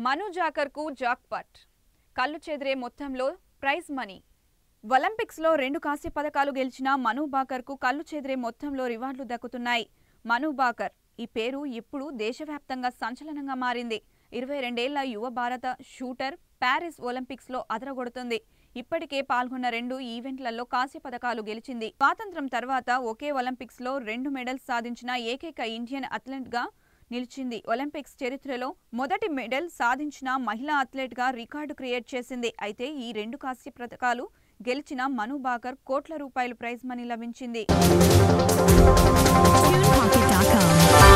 మను జాకర్కు jackpot కళ్ళు చెదిరే మొత్తంలో prize money ఒలింపిక్స్లో రెండు కాంస్య పథకాలు గెలిచిన మను బాకర్కు కళ్ళు చెదిరే మొత్తంలో రివార్డులు దక్కుతున్నాయి మను బాకర్ ఈ పేరు ఇప్పుడు దేశవ్యాప్తంగా సంచలనంగా మారింది ఇరవై రెండేళ్ల యువ భారత షూటర్ ప్యారిస్ ఒలింపిక్స్లో అదరగొడుతుంది ఇప్పటికే పాల్గొన్న రెండు ఈవెంట్లలో కాంస్య పథకాలు గెలిచింది స్వాతంత్రం తర్వాత ఒకే ఒలింపిక్స్లో రెండు మెడల్స్ సాధించిన ఏకైక ఇండియన్ అథ్లెట్గా నిలిచింది ఒలింపిక్స్ చరిత్రలో మొదటి మెడల్ సాధించిన మహిళా అథ్లెట్గా రికార్డు క్రియేట్ చేసింది అయితే ఈ రెండు కాంస్య పథకాలు గెలిచిన మను బాకర్ కోట్ల రూపాయల ప్రైజ్ మనీ లభించింది TunePocket.com.